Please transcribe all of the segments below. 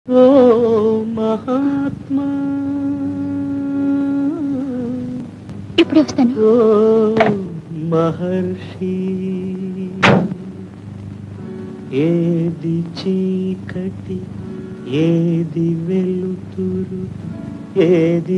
ఓ మహాత్మా ఇప్పుడే వస్తాను ఓ మహర్షి ఏది చీకటి ఏది వెలుతురు ఏది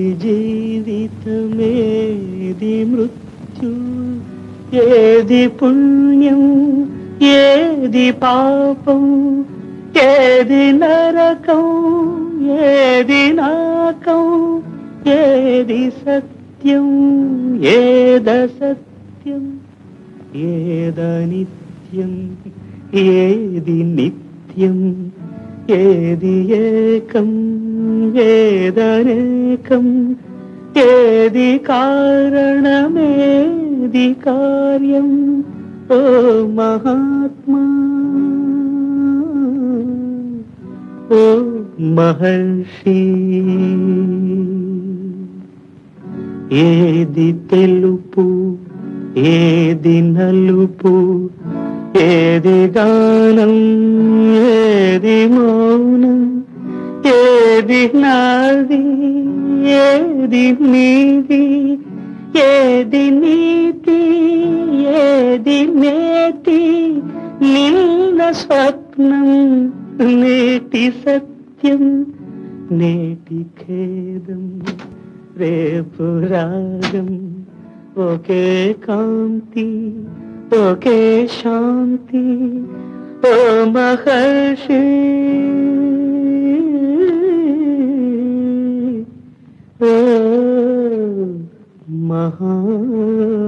జీవితమేది మృత్యు ఏది పుణ్యం ఏది పాపం ఏది నరకం ఏది నాకం ఏది సత్యం ఏద సత్యం ఏద నిత్యం ఏది నిత్యం ఏది ఏకం ఏదనేకం ఏది కారణమేది కార్యం ఓ మహాత్మా ఓ మహర్షి ఏది తెలుపు ఏది నలుపు ఏది గానం ఏది మౌనం ఏది నాది ఏది నీది ఏది నీతి ఏది నేతి నిన్న స్వప్నం నేటి సత్యం నేటి ఖేదం రేపు రాగం ఒకే కాంతి ఒకే శాంతి ఓ మహర్షి ఓ మహా